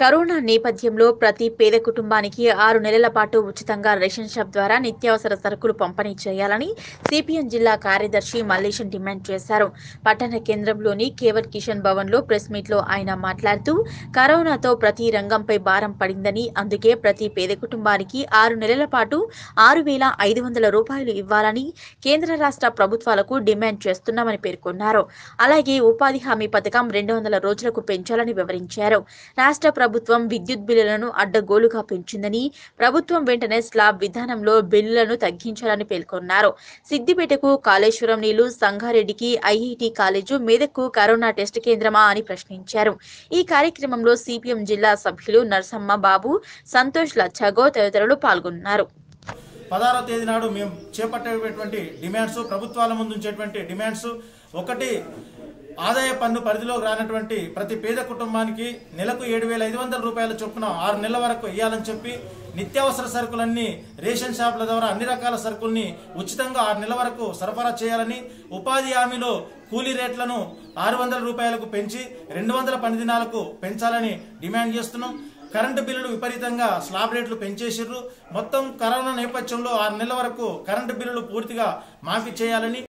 corona నేపథ్యంలో ప్రతి పేద కుటుంబానికి ఆరు నెలల పాటు ఉచితంగా రేషన్ షాప్ ద్వారా నిత్యావసర సరుకులు పంపిణీ చేయాలని సిపిఎం జిల్లా కార్యదర్శి మల్లేశం డిమాండ్ చేశారు పట్టణ కేంద్రంలోని కేవర్ కిషన్ భవన్ లో ప్రెస్ మీట్ లో ఆయన మాట్లాడుతూ కరోనాతో ప్రతి రంగంపై భారం పడిందని అందుకే ప్రతి పేద కుటుంబానికి ఆరు నెలల పాటు ఆరు వేల ఐదు వందల రూపాయలు ఇవ్వాలని కేంద్ర రాష్ట్ర ప్రభుత్వాలకు డిమాండ్ చేస్తున్నామని పేర్కొన్నారు అలాగే ఉపాధి హామీ పథకం రెండు వందల రోజులకు పెంచాలని వివరించారు రాష్ట్ర ప్రభుత్వం విద్యుత్ బిల్లులను అడ్డగోలుగా పెంచిందని ప్రభుత్వం వెంటనే స్లాబ్ విధానంలో బిల్లులను తగ్గించాలని పేర్కొన్నారు సిద్దిపేటకు కాళేశ్వరం నీళ్లు సంగారెడ్డికి ఐఐటి కాలేజు మెదక్కు కరోనా టెస్ట్ కేంద్రమా అని ప్రశ్నించారు ఈ కార్యక్రమంలో సిపిఎం జిల్లా సభ్యులు నరసమ్మ బాబు సంతోష్ లచ్చగో తదితరులు పాల్గొన్నారు పదహారవ తేదీ నాడు మేము చేపట్టేటువంటి డిమాండ్స్ ప్రభుత్వాల ముందు ఉంచేటువంటి డిమాండ్స్ ఒకటి ఆదాయ పన్ను పరిధిలోకి రానటువంటి ప్రతి పేద కుటుంబానికి నెలకు ఏడు వేల ఐదు వందల రూపాయల చొప్పున ఆరు నెలల వరకు ఇవ్వాలని చెప్పి నిత్యావసర సరుకులన్నీ రేషన్ షాపుల ద్వారా అన్ని రకాల సరుకుల్ని ఉచితంగా ఆరు నెలల వరకు సరఫరా చేయాలని ఉపాధి హామీలో కూలీ రేట్లను ఆరు వందల రూపాయలకు పెంచి రెండు వందల పని దినాలకు పెంచాలని డిమాండ్ చేస్తున్నాం కరెంటు బిల్లులు విపరీతంగా స్లాబ్ రేట్లు పెంచేసిర్రు మొత్తం కరోనా నేపథ్యంలో ఆరు నెలల వరకు కరెంటు బిల్లులు పూర్తిగా మాఫీ చేయాలని